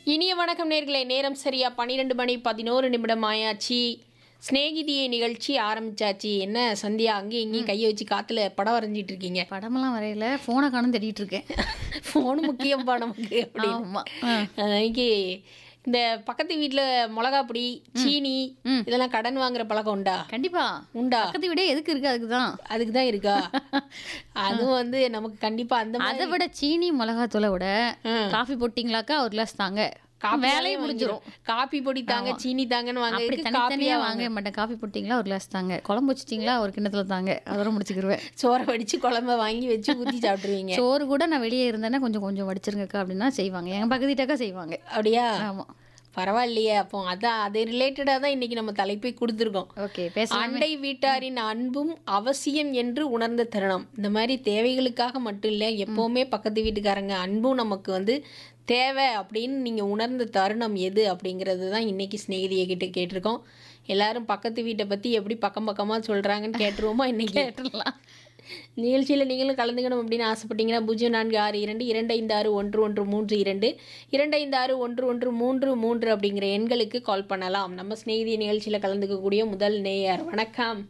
இனிய வணக்கம் நேர்களே நேரம் சரியா பன்னிரெண்டு மணி பதினோரு நிமிடம் ஆயாச்சு சிநேகிதியை நிகழ்ச்சி ஆரம்பிச்சாச்சு என்ன சந்தியா அங்கேயும் இங்கேயும் கையை வச்சு காத்துல படம் வரைஞ்சிட்டு இருக்கீங்க படமெல்லாம் வரையில ஃபோனை காணும் தேடிட்டு இருக்கேன் ஃபோன் முக்கியம்பா நமக்கு அப்படின்னு ஆமா ஆ. அன்னைக்கு இந்த பக்கத்து வீட்டுல மிளகா பொடி சீனி ம். இதெல்லாம் கடன் வாங்குற பழக்கம் உண்டா கண்டிப்பா உண்டா பக்கத்து வீடே எதுக்கு இருக்கு அதுக்கு தான் அதுக்கு தான் இருக்கா அதுவும் வந்து நமக்கு கண்டிப்பா அந்த மாதிரி அதை விட சீனி மிளகாத்தூளை விட ம். காஃபி போட்டிங்களாக்கா ஒரு கிளாஸ் தாங்க காப்பியாவே வேலையை முடிஞ்சிரும் வாங்கிரும். காப்பி பொடி தாங்க சீனி தாங்கன்னு அப்படி வாங்க தனித்தனியா காப்பியா வாங்க மாட்டேன் காஃபி போட்டிங்களா ஒரு கிளாஸ் தாங்க குழம்பு வச்சிட்டிங்களா ஒரு கிண்ணத்துல தாங்க அதோட முடிச்சுக்கிருவேன் சோறை வடிச்சு குழம்ப வாங்கி வச்சு ஊத்தி சாப்பிட்டுருவீங்க சோறு கூட நான் வெளியே இருந்தேன்னா கொஞ்சம் கொஞ்சம் வடிச்சிருங்கக்கா அப்படின்னா செய்வாங்க எங்க பக்கத்து வீட்டாக்கா செய்வாங்க அப்படியா ஆமா பரவாயில்லையே அப்போ அதான் அது ரிலேட்டடாக தான் இன்னைக்கு நம்ம தலைப்பை கொடுத்துருக்கோம் ஓகே பேசலாம் அண்டை வீட்டாரின் அன்பும் அவசியம் என்று உணர்ந்த தருணம் இந்த மாதிரி தேவைகளுக்காக மட்டும் இல்லை எப்போவுமே பக்கத்து வீட்டுக்காரங்க அன்பும் நமக்கு வந்து தேவை அப்படின்னு நீங்கள் உணர்ந்த தருணம் எது அப்படிங்கிறது தான் இன்னைக்கு சிநேகிதியை கிட்ட கேட்டிருக்கோம் எல்லாரும் பக்கத்து வீட்டை பற்றி எப்படி பக்கம் பக்கமாக சொல்கிறாங்கன்னு கேட்டுருவோமா இன்னைக்கு கேட்டுடலாம் நிகழ்ச்சியில் நீங்களும் கலந்துக்கணும் அப்படின்னு ஆசைப்பட்டீங்கன்னா பூஜ்ஜியம் நான்கு ஆறு இரண்டு இரண்டு ஐந்து ஆறு ஒன்று ஒன்று மூன்று இரண்டு இரண்டு ஐந்து ஆறு ஒன்று ஒன்று மூன்று மூன்று அப்படிங்கிற எண்களுக்கு கால் பண்ணலாம் நம்ம சிநேகிதி நிகழ்ச்சியில் கலந்துக்கக்கூடிய முதல் நேயர் வணக்கம்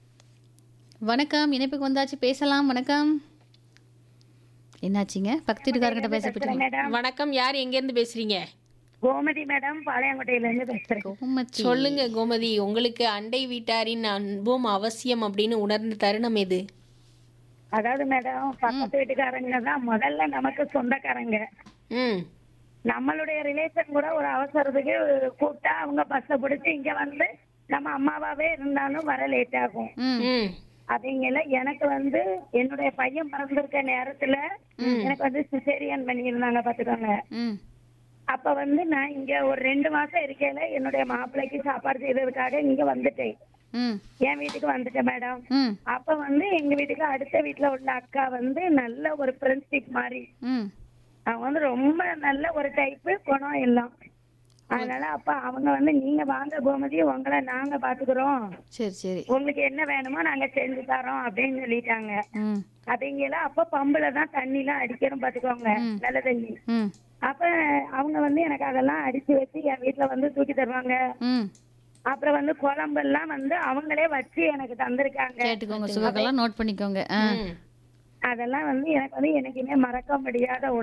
வணக்கம் இணைப்புக்கு வந்தாச்சு பேசலாம் வணக்கம் என்னாச்சுங்க பக்கத்து வீட்டுக்காரங்கிட்ட பேச போயிட்டீங்க மேடம் வணக்கம் யார் எங்கேருந்து பேசுறீங்க கோமதி மேடம் பாளையங்கோட்டையில இருந்து பேசுறேன் கோமச்சி சொல்லுங்க கோமதி உங்களுக்கு அண்டை வீட்டாரின் அன்பும் அவசியம் அப்படின்னு உணர்ந்த தருணம் எது அதாவது மேடம் பக்கத்து வீட்டுக்காரங்க தான் முதல்ல நமக்கு சொந்தக்காரங்க ம் நம்மளுடைய ரிலேஷன் கூட ஒரு அவசரத்துக்கு கூப்பிட்டா அவங்க பஸ்ஸை பிடிச்சி இங்க வந்து நம்ம அம்மாவாவே இருந்தாலும் வர லேட் ஆகும் ம் ம் அப்படிங்கல எனக்கு வந்து என்னுடைய பையன் பிறந்திருக்க நேரத்துல எனக்கு வந்து சிசேரியன் பண்ணியிருந்தாங்க பாத்துக்கோங்க ம் அப்ப வந்து நான் இங்க ஒரு ரெண்டு மாசம் இருக்கையில என்னுடைய மாப்பிள்ளைக்கு சாப்பாடு செய்ததுக்காக இங்க வந்துட்டேன் ம் என் வீட்டுக்கு வந்துட்டேன் மேடம் ம் அப்ப வந்து எங்க வீட்டுக்கு அடுத்த வீட்ல உள்ள அக்கா வந்து நல்ல ஒரு ஃப்ரெண்ட்ஷிப் மாதிரி ம் அவங்க வந்து ரொம்ப நல்ல ஒரு டைப்பு குணம் எல்லாம் அதனால அப்ப அவங்க வந்து நீங்க வாங்க கோமதி உங்களை நாங்க பாத்துக்கிறோம் சரி சரி உங்களுக்கு என்ன வேணுமோ நாங்க செஞ்சு தரோம் அப்படின்னு சொல்லிட்டாங்க ம் அப்படிங்கல அப்ப பம்புல தான் தண்ணி எல்லாம் அடிக்கிறோம் பாத்துக்கோங்க நல்ல தண்ணி ம் அப்ப அவங்க வந்து எனக்கு அதெல்லாம் அடிச்சு வச்சு என் வீட்டுல வந்து தூக்கி தருவாங்க ம் அப்புறம் வந்து குழம்பெல்லாம் வந்து அவங்களே வச்சு எனக்கு தந்திருக்காங்க கேட்டுக்கோங்க சுகக்கெல்லாம் நோட் பண்ணிக்கோங்க ஆ ம் அதெல்லாம் வந்து எனக்கு வந்து எனக்குமே மறக்க முடியாத